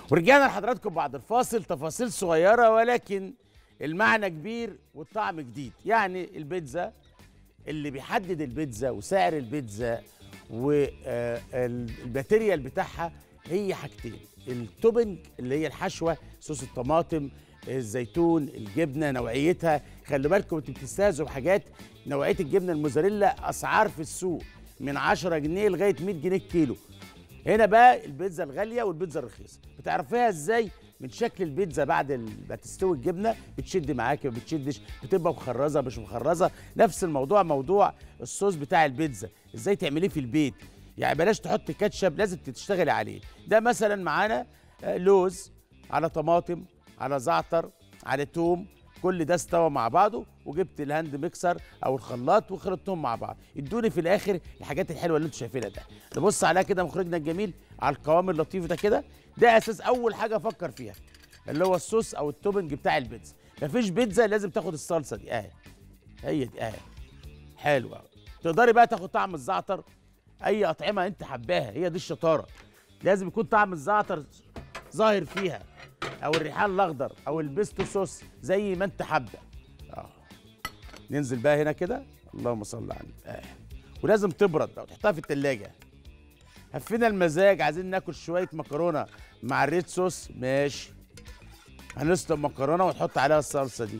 ورجعنا لحضراتكم بعد الفاصل تفاصيل صغيرة ولكن المعنى كبير والطعم جديد يعني البيتزا اللي بيحدد البيتزا وسعر البيتزا والماتيريال بتاعها هي حاجتين التوبنج اللي هي الحشوة صوص الطماطم الزيتون الجبنة نوعيتها خلي بالكم انتوا بتستهزوا بحاجات نوعية الجبنة الموزاريلا أسعار في السوق من 10 جنيه لغاية 100 جنيه الكيلو هنا بقى البيتزا الغاليه والبيتزا الرخيصه بتعرفيها ازاي من شكل البيتزا بعد ال- ما تستوي الجبنه بتشد معاكي ما بتشدش بتبقى مخرزه مش مخرزه نفس الموضوع موضوع الصوص بتاع البيتزا ازاي تعمليه في البيت يعني بلاش تحط كاتشب لازم تشتغلي عليه ده مثلا معانا آه، لوز على طماطم على زعتر على توم كل ده استوى مع بعضه وجبت الهاند ميكسر او الخلاط وخلطتهم مع بعض ادوني في الاخر الحاجات الحلوه اللي انتوا شايفينها ده نبص عليها كده مخرجنا الجميل على القوام اللطيف ده كده ده اساس اول حاجه افكر فيها اللي هو الصوص او التوبنج بتاع البيتزا مفيش بيتزا لازم تاخد الصلصه دي اهي هي دي اهي حلوه أوي. تقدري بقى تاخد طعم الزعتر اي اطعمه انت حباها هي دي الشطاره لازم يكون طعم الزعتر ظاهر فيها او الريحان الاخضر او البيستو صوص زي ما انت حابه اه ننزل بقى هنا كده اللهم صل على النبي آه. ولازم تبرد بقى وتحطها في التلاجة هفينا المزاج عايزين ناكل شويه مكرونه مع الريد صوص ماشي هنسلق مكرونه ونحط عليها الصلصه دي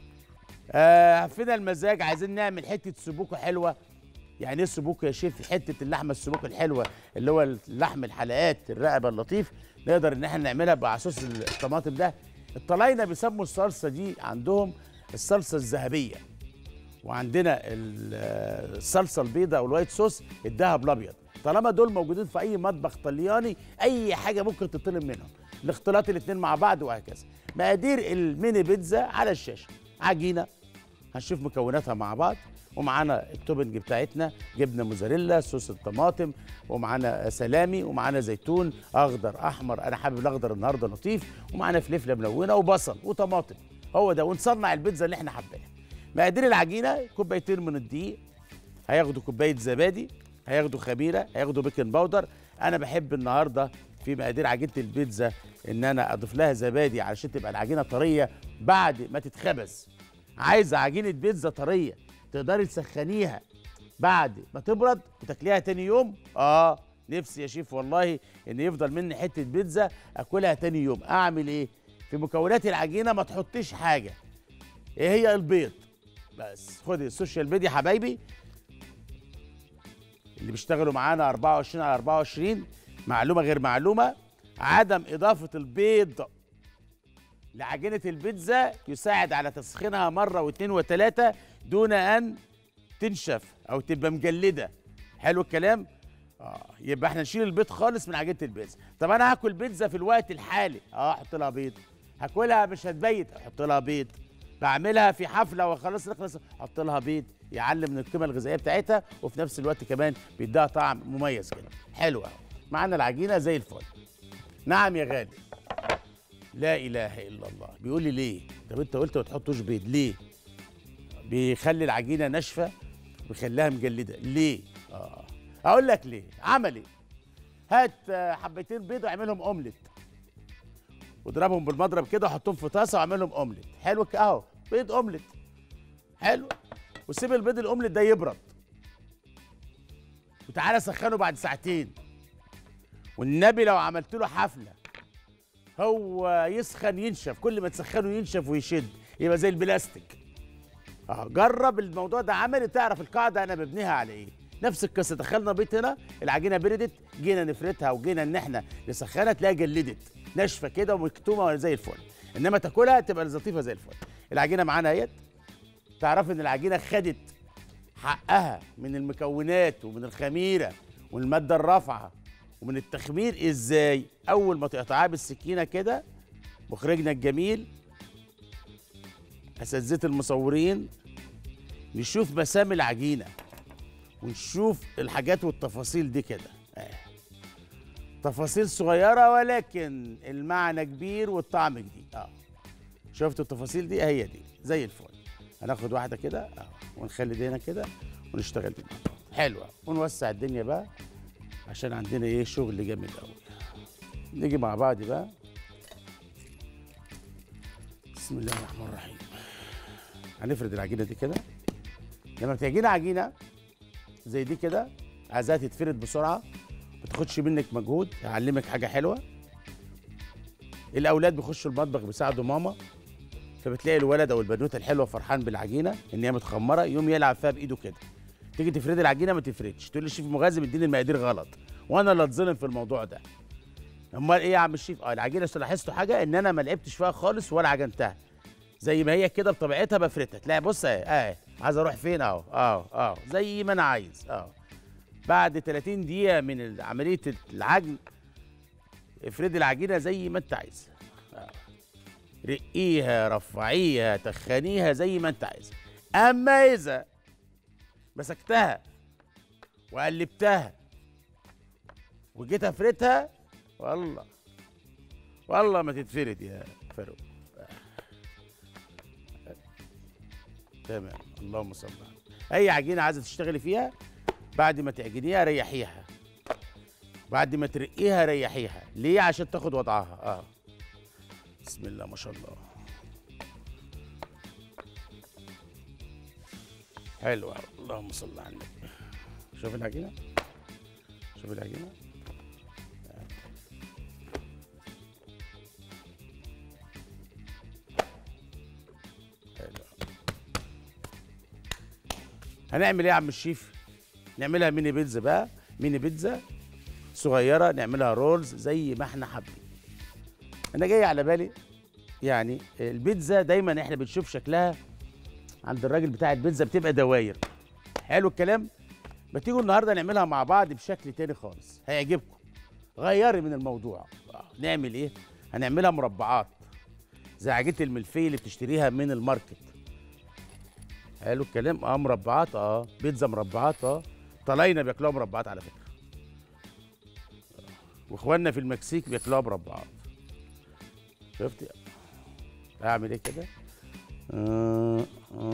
آه هفينا المزاج عايزين نعمل حته سبوكه حلوه يعني ايه السبوك يا شيف حته اللحمه السبوك الحلوه اللي هو اللحم الحلقات الرقبه اللطيف نقدر ان احنا نعملها مع صوص الطماطم ده الطلاينه بيسموا الصلصه دي عندهم الصلصه الذهبيه وعندنا ال- الصلصه البيضاء او الوايت صوص الدهب الابيض طالما دول موجودين في اي مطبخ طلياني اي حاجه ممكن تطلب منهم الاختلاط الاثنين مع بعض وهكذا مقادير الميني بيتزا على الشاشه عجينه هنشوف مكوناتها مع بعض ومعانا التوبنج بتاعتنا جبنه موزاريلا صوص الطماطم ومعانا سلامي ومعانا زيتون اخضر احمر انا حابب الاخضر النهارده لطيف ومعانا فلفله ملونه وبصل وطماطم هو ده ونصنع البيتزا اللي احنا حابينها مقادير العجينه كوبايتين من الدقيق هياخدوا كوبايه زبادي هياخدوا خميره هياخدوا بيكنج باودر انا بحب النهارده في مقادير عجينه البيتزا ان انا اضيف لها زبادي علشان تبقى العجينه طريه بعد ما تتخبز عايزه عجينه بيتزا طريه تقدري تسخنيها بعد ما تبرد وتاكليها تاني يوم اه نفسي يا شيف والله ان يفضل مني حته بيتزا اكلها تاني يوم اعمل ايه في مكونات العجينه ما تحطيش حاجه ايه هي البيض بس خدي السوشيال ميديا حبايبي اللي بيشتغلوا معانا 24 على 24 معلومه غير معلومه عدم اضافه البيض لعجينه البيتزا يساعد على تسخينها مره واثنين وثلاثه دون ان تنشف او تبقى مجلده حلو الكلام اه يبقى احنا نشيل البيض خالص من عجينه البيتزا طب انا هاكل بيتزا في الوقت الحالي اه احط لها بيض هاكلها مش هتبيت احط لها بيض بعملها في حفله وخلاص نخلص احط لها بيض يعلم من القيمه الغذائيه بتاعتها وفي نفس الوقت كمان بيديها طعم مميز كده حلو قوي معانا العجينه زي الفل نعم يا غالي لا اله الا الله بيقول لي ليه طب انت قلت ما تحطوش بيض ليه بيخلي العجينه ناشفه ويخليها مجلده ليه اه اقول لك ليه عملي هات آه، حبتين بيض واعملهم اومليت واضربهم بالمضرب كده وحطهم في طاسه واعملهم اومليت حلو ك- اهو بيض اومليت حلو وسيب البيض الاومليت ده يبرد وتعالى سخنه بعد ساعتين والنبي لو عملت له حفله هو يسخن ينشف كل ما تسخنه ينشف ويشد يبقى زي البلاستيك اه جرب الموضوع ده عملي تعرف القاعده انا ببنيها على ايه نفس القصه دخلنا بيت هنا العجينه بردت جينا نفردها وجينا ان احنا نسخنها تلاقيها جلدت ناشفه كده ومكتومه زي الفل انما تاكلها تبقى لطيفه زي الفل العجينه معانا اهيت تعرف ان العجينه خدت حقها من المكونات ومن الخميره والماده الرافعه ومن التخمير ازاي اول ما تقطعها بالسكينه كده مخرجنا الجميل اساتذه المصورين نشوف مسام العجينه ونشوف الحاجات والتفاصيل دي كده آه. تفاصيل صغيره ولكن المعنى كبير والطعم جديد اه شفتوا التفاصيل دي هي دي زي الفل هناخد واحده كده اه ونخلي دي هنا كده ونشتغل بيها حلوه ونوسع الدنيا بقى عشان عندنا ايه شغل جامد قوي نيجي مع بعض بقى بسم الله الرحمن الرحيم هنفرد العجينه دي كده لما بتعجني عجينه زي دي كده عايزاها تتفرد بسرعه ما تاخدش منك مجهود هعلمك حاجه حلوه الاولاد بيخشوا المطبخ بيساعدوا ماما فبتلاقي الولد او البنوته الحلوه فرحان بالعجينه ان هي متخمره يقوم يلعب فيها بايده كده تيجي تفرد العجينه ما تفردش تقول لي الشيف مغازي مديني المقادير غلط وانا اللي اتظلم في الموضوع ده امال ايه يا عم الشيف اه العجينه عشان لاحظتوا حاجه ان انا ما لعبتش فيها خالص ولا عجنتها زي ما هي كده بطبيعتها بفردها تلاقي بص اهي اهي عايز اروح فين اهو اهو اهو زي ما انا عايز اهو بعد 30 دقيقه من عمليه العجن افردي العجينه زي ما انت عايز آه. رقيها رفعيها تخنيها زي ما انت عايز اما اذا مسكتها وقلبتها وجيت افردها والله والله ما تتفرد يا فاروق تمام اللهم صل على اي عجينه عايزه تشتغلي فيها بعد ما تعجنيها ريحيها بعد ما ترقيها ريحيها ليه عشان تاخد وضعها اه بسم الله ما شاء الله حلو أوي. اللهم صل على النبي شوف العجينه شوف العجينه حلو هنعمل ايه يا عم الشيف نعملها ميني بيتزا بقى ميني بيتزا صغيره نعملها رولز زي ما احنا حابين انا جاي على بالي يعني البيتزا دايما احنا بنشوف شكلها عند الراجل بتاع البيتزا بتبقى دواير حلو الكلام ما تيجوا النهارده نعملها مع بعض بشكل تاني خالص هيعجبكم غيري من الموضوع آه، نعمل ايه هنعملها مربعات زي عجينه الملفيه اللي بتشتريها من الماركت حلو الكلام اه مربعات اه بيتزا مربعات اه طلاينا بياكلوها مربعات على فكره واخواننا في المكسيك بياكلوها مربعات شفت اعمل ايه كده آه،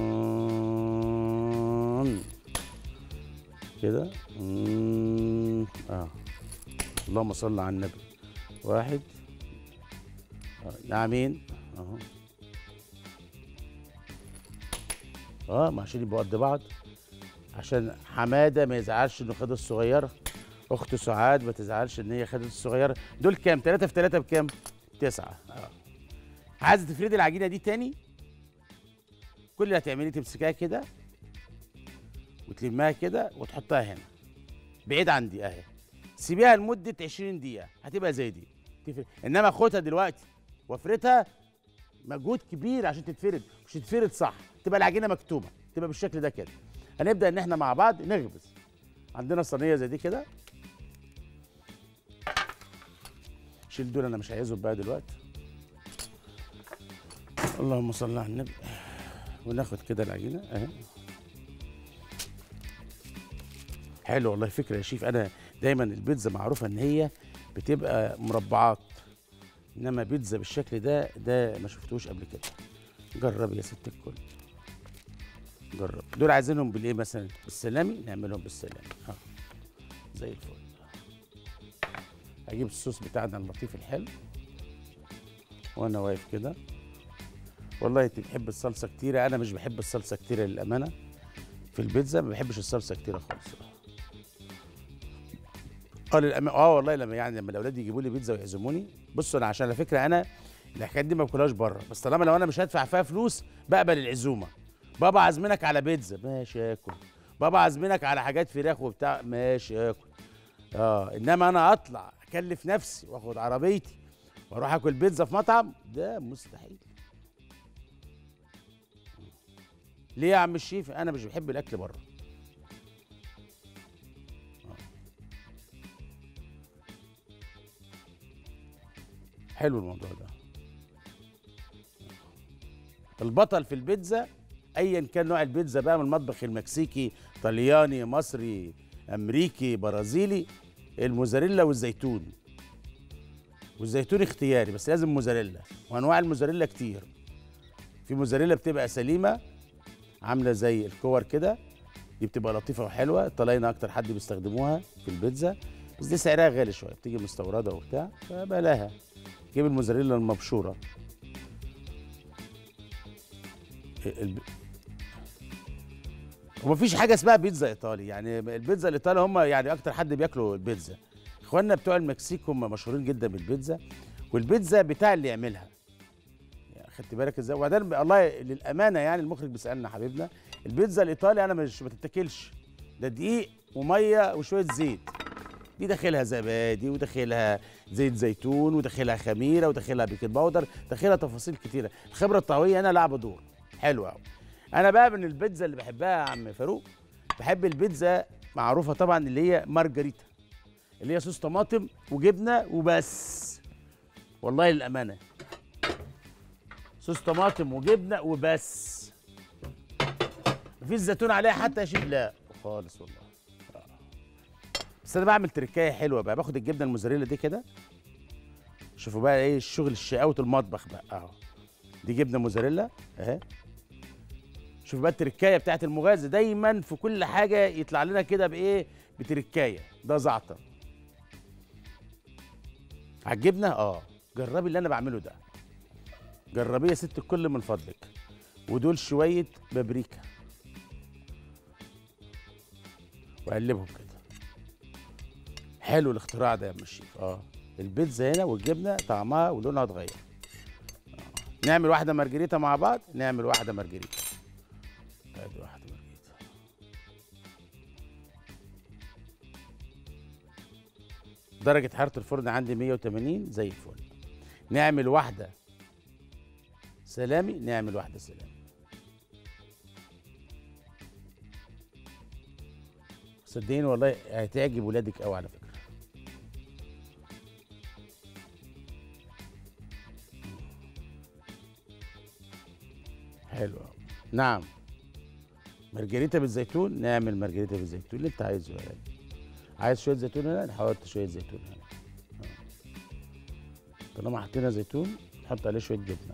آه، كده مم، اه اللهم صل على النبي واحد آه، نعمين اهو اه ما عشان يبقوا قد بعض عشان حماده ما يزعلش انه خد الصغيره اخت سعاد ما تزعلش ان هي خدت الصغيره دول كام ثلاثة في ثلاثة بكام تسعة اه عايزه تفردي العجينه دي تاني كل اللي هتعمليه تمسكيها كده وتلمها كده وتحطها هنا بعيد عن دي اهي سيبيها لمده 20 دقيقه هتبقى زي دي تفرد. انما خدها دلوقتي وافردها مجهود كبير عشان تتفرد مش تتفرد صح تبقى العجينه مكتومه تبقى بالشكل ده كده هنبدا ان احنا مع بعض نخبز عندنا صينيه زي دي كده شيل دول انا مش عايزهم بقى دلوقتي اللهم صل على النبي وناخد كده العجينه اهي حلو والله فكره يا شيف انا دايما البيتزا معروفه ان هي بتبقى مربعات انما بيتزا بالشكل ده ده ما شفتوش قبل كده جرب يا ست الكل جرب دول عايزينهم بالايه مثلا بالسلامي نعملهم بالسلامي ها زي الفل اجيب الصوص بتاعنا اللطيف الحلو وانا واقف كده والله انت بتحب الصلصه كتيره انا مش بحب الصلصه كتيره للامانه في البيتزا ما بحبش الصلصه كتيره خالص اه للأمانة اه والله لما يعني لما الاولاد يجيبوا لي بيتزا ويعزموني بصوا انا عشان على فكره انا الحاجات دي ما باكلهاش بره بس طالما لو انا مش هدفع فيها فلوس بقبل العزومه بابا عازمينك على بيتزا ماشي اكل بابا عازمينك على حاجات فراخ وبتاع ماشي اكل اه انما انا اطلع اكلف نفسي واخد عربيتي واروح اكل بيتزا في مطعم ده مستحيل ليه يا عم الشيف انا مش بحب الاكل بره حلو الموضوع ده البطل في البيتزا ايا كان نوع البيتزا بقى من المطبخ المكسيكي طلياني مصري امريكي برازيلي الموزاريلا والزيتون والزيتون اختياري بس لازم موزاريلا وانواع الموزاريلا كتير في موزاريلا بتبقى سليمه عامله زي الكور كده دي بتبقى لطيفه وحلوه الطلاينه اكتر حد بيستخدموها في البيتزا بس دي سعرها غالي شويه بتيجي مستورده وبتاع فبلاها جيب الموزاريلا المبشوره الب... ومفيش حاجه اسمها بيتزا ايطالي يعني البيتزا الايطالي هم يعني اكتر حد بياكلوا البيتزا اخواننا بتوع المكسيك هم مشهورين جدا بالبيتزا والبيتزا بتاع اللي يعملها يعني خدت بالك ازاي وبعدين الله للامانه يعني المخرج بيسالنا حبيبنا البيتزا الايطالي انا مش ما تتاكلش ده دقيق وميه وشويه زيت دي داخلها زبادي وداخلها زيت زيتون وداخلها خميره وداخلها بيكنج باودر داخلها تفاصيل كتيره الخبره الطهويه هنا لعبه دور حلوه قوي انا بقى من البيتزا اللي بحبها يا عم فاروق بحب البيتزا معروفه طبعا اللي هي مارجريتا اللي هي صوص طماطم وجبنه وبس والله للامانه صوص طماطم وجبنه وبس مفيش زيتون عليها حتى يا شيخ لا خالص والله آه. بس انا بعمل تركايه حلوه بقى باخد الجبنه الموزاريلا دي كده شوفوا بقى ايه الشغل الشقاوة المطبخ بقى اهو دي جبنه موزاريلا اهي شوف بقى التركايه بتاعت المغازي دايما في كل حاجه يطلع لنا كده بايه بتركايه ده زعتر عجبنا اه جربي اللي انا بعمله ده جربيه يا ست الكل من فضلك ودول شويه بابريكا وقلبهم كده حلو الاختراع ده يا ام الشيف اه البيتزا هنا والجبنه طعمها ولونها اتغير آه. نعمل واحده مارجريتا مع بعض نعمل واحده مارجريتا ادي واحده مارجريتا درجه حراره الفرن عندي 180 زي الفل نعمل واحده سلامي نعمل واحده سلامي صدقيني والله هتعجب ولادك قوي على فكره حلو أوي. نعم مارجريتا بالزيتون نعمل مارجريتا بالزيتون اللي انت عايزه يا راجل عايز شويه زيتون هنا نحط شويه زيتون هنا آه. طالما حطينا زيتون نحط عليه شويه جبنه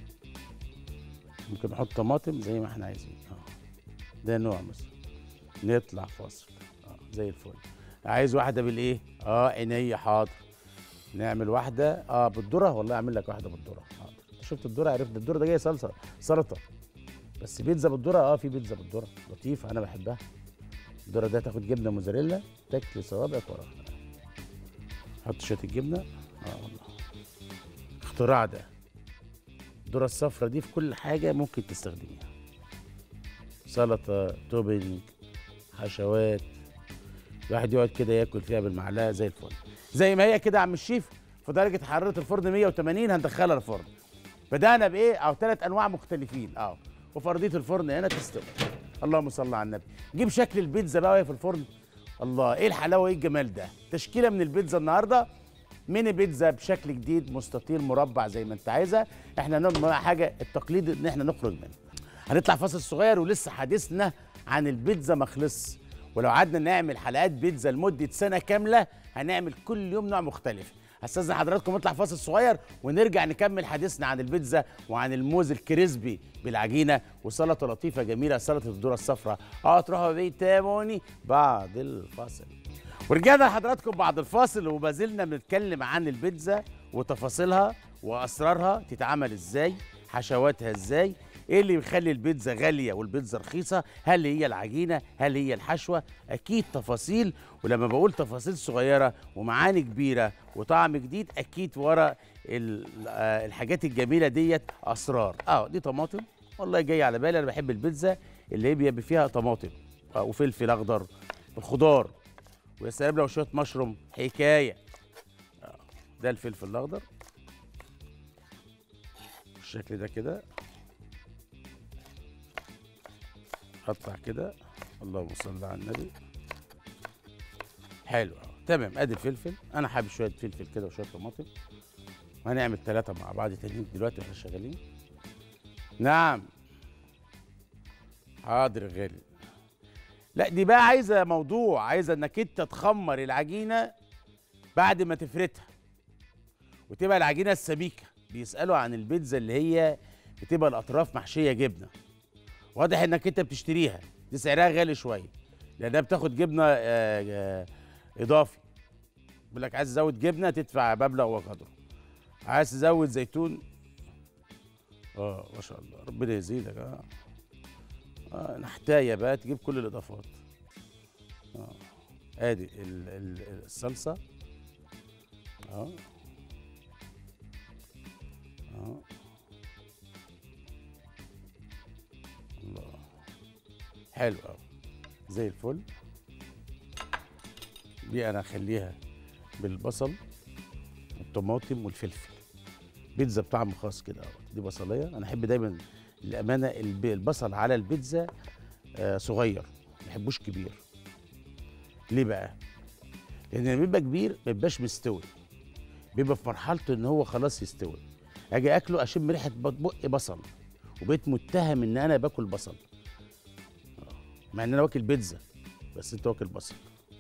ممكن نحط طماطم زي ما احنا عايزين اه ده نوع مثلا نطلع فاصل اه زي الفل عايز واحده بالايه اه عينيا حاضر نعمل واحده اه بالذره والله اعمل لك واحده بالذره حاضر شفت الذره عرفت الذره ده جاي صلصه سلطه بس بيتزا بالذره اه في بيتزا بالذره لطيفه انا بحبها الذره ده تاخد جبنه موزاريلا تاكل صوابعك وراها حط شويه الجبنه اه والله اختراع ده الذره الصفرا دي في كل حاجه ممكن تستخدميها سلطه توبينج حشوات الواحد يقعد كده ياكل فيها بالمعلقه زي الفل زي ما هي كده يا عم الشيف في درجه حراره الفرن 180 هندخلها الفرن بدانا بايه او ثلاث انواع مختلفين اه وفرضيه الفرن هنا تستوي اللهم صل على النبي جيب شكل البيتزا بقى وهي في الفرن الله ايه الحلاوه ايه الجمال ده تشكيله من البيتزا النهارده ميني بيتزا بشكل جديد مستطيل مربع زي ما انت عايزها احنا نعمل حاجه التقليد ان احنا نخرج منه هنطلع فاصل صغير ولسه حديثنا عن البيتزا ما خلصش ولو قعدنا نعمل حلقات بيتزا لمده سنه كامله هنعمل كل يوم نوع مختلف استاذن حضراتكم نطلع فاصل صغير ونرجع نكمل حديثنا عن البيتزا وعن الموز الكريسبي بالعجينه وسلطه لطيفه جميله سلطه الذره الصفراء اه تروحوا بيت تابوني بعد الفاصل ورجعنا لحضراتكم بعد الفاصل وما زلنا بنتكلم عن البيتزا وتفاصيلها واسرارها تتعمل ازاي حشواتها ازاي ايه اللي بيخلي البيتزا غاليه والبيتزا رخيصه هل هي العجينه هل هي الحشوه اكيد تفاصيل ولما بقول تفاصيل صغيره ومعاني كبيره وطعم جديد اكيد ورا ال- آه الحاجات الجميله ديت اسرار اه دي طماطم والله جاي على بالي انا بحب البيتزا اللي هي بيبقى فيها طماطم آه وفلفل اخضر الخضار ويا سلام لو شويه مشروم حكايه آه ده الفلفل الاخضر بالشكل ده كده قطع كده اللهم صل على النبي حلو أهو. تمام ادي الفلفل انا حابب شويه فلفل كده وشويه طماطم وهنعمل ثلاثه مع بعض تانيين دلوقتي واحنا شغالين نعم حاضر يا غالي لا دي بقى عايزه موضوع عايزه انك انت تخمر العجينه بعد ما تفردها وتبقى العجينه السميكه بيسالوا عن البيتزا اللي هي بتبقى الاطراف محشيه جبنه واضح انك انت بتشتريها دي سعرها غالي شويه لانها بتاخد جبنه آه، آه، اضافي بيقول لك عايز تزود جبنه تدفع مبلغ وقدره عايز تزود زيتون اه ما شاء الله ربنا يزيدك اه, آه نحتايه بقى تجيب كل الاضافات اه ادي ال- ال- الصلصه اه اه الله حلو قوي زي الفل دي انا اخليها بالبصل والطماطم والفلفل بيتزا بطعم خاص كده اهوت دي بصليه انا احب دايما الامانه الب- البصل على البيتزا آه صغير ما بحبوش كبير ليه بقى لان لما بيبقى كبير ما بيبقاش مستوي بيبقى في مرحلته ان هو خلاص يستوي اجي اكله اشم ريحه بق بصل وبقيت متهم ان انا باكل بصل آه، مع ان انا واكل بيتزا بس انت واكل بصل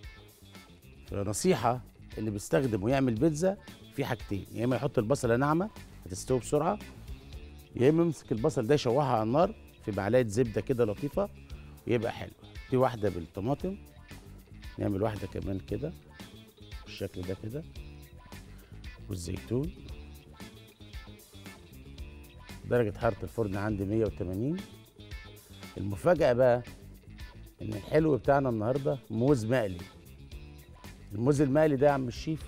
فنصيحه اللي بيستخدم ويعمل بيتزا في حاجتين يا اما يحط البصله ناعمه هتستوي بسرعه يا اما يمسك البصل ده يشوحها على النار في معلقه زبده كده لطيفه ويبقى حلو دي واحده بالطماطم نعمل واحده كمان كده بالشكل ده كده والزيتون درجة حرارة الفرن عندي 180 المفاجأة بقى إن الحلو بتاعنا النهاردة موز مقلي الموز المقلي ده يا عم الشيف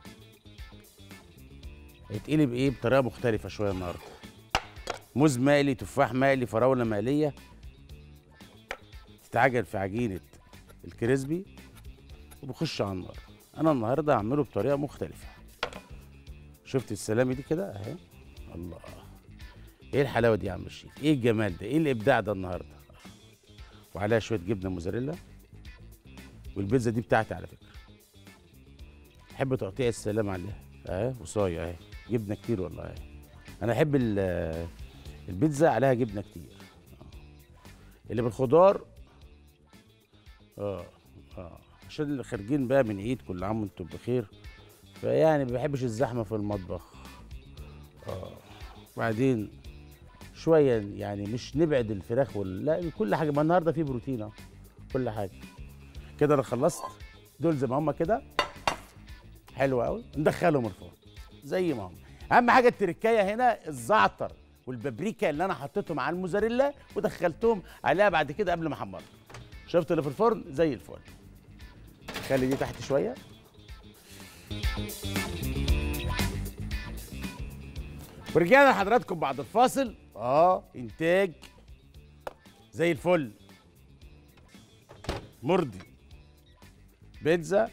هيتقلب إيه بطريقة مختلفة شوية النهاردة موز مقلي تفاح مقلي فراولة مقلية تتعجن في عجينة الكريسبي وبخش على النار أنا النهاردة هعمله بطريقة مختلفة شفت السلامي دي كده أهي الله ايه الحلاوه دي يا عم الشيف ايه الجمال ده ايه الابداع ده النهارده وعليها شويه جبنه موزاريلا والبيتزا دي بتاعتي على فكره احب تقطيع السلام عليها اهي وصايه اهي جبنه كتير والله اهي انا احب ال- البيتزا عليها جبنه كتير آه. اللي بالخضار اه اه عشان اللي خارجين بقى من عيد كل عام وانتم بخير فيعني ما بحبش الزحمه في المطبخ اه وبعدين شويه يعني مش نبعد الفراخ ولا لا كل حاجه ما النهارده في بروتين اهو كل حاجه كده انا خلصت دول زي ما هم كده حلو قوي ندخلهم الفرن زي ما هم اهم حاجه التركايه هنا الزعتر والبابريكا اللي انا حطيتهم على الموزاريلا ودخلتهم عليها بعد كده قبل ما احمرها شفت اللي في الفرن زي الفل خلي دي تحت شويه ورجعنا لحضراتكم بعد الفاصل اه انتاج زي الفل مرضي بيتزا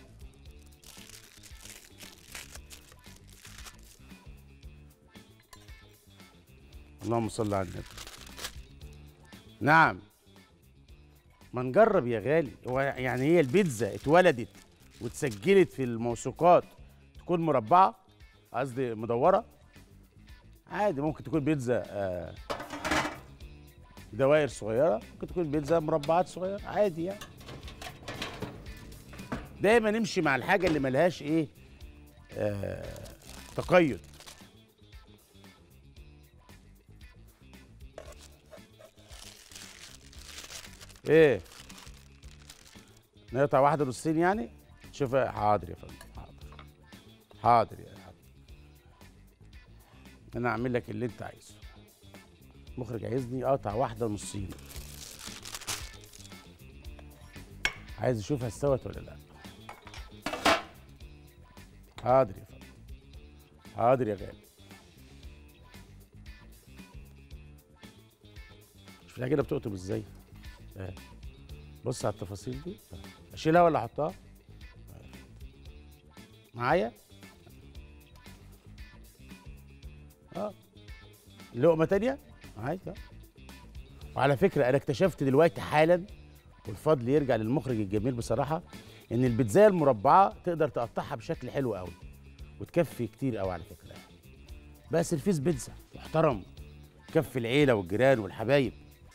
اللهم صل على النبي نعم ما نجرب يا غالي هو يعني هي البيتزا اتولدت واتسجلت في الموثوقات تكون مربعه قصدي مدوره عادي ممكن تكون بيتزا آه، دوائر صغيره ممكن تكون بيتزا مربعات صغيره عادي يعني دايما نمشي مع الحاجه اللي ملهاش ايه آه تقيد ايه نقطع واحده نصين يعني شوف حاضر يا فندم حاضر حاضر يا حاضر انا اعمل لك اللي انت عايزه المخرج عايزني اقطع واحده نصين عايز اشوفها استوت ولا لا حاضر يا فندم حاضر يا غالي شوف كده بتقطم ازاي اهي بص على التفاصيل دي اشيلها ولا احطها معايا اه لقمه تانية عادي اه وعلى فكره انا اكتشفت دلوقتي حالا والفضل يرجع للمخرج الجميل بصراحه ان البيتزايه المربعه تقدر تقطعها بشكل حلو قوي وتكفي كتير قوي على فكره بقى سيرفيس بيتزا محترم كفي العيله والجيران والحبايب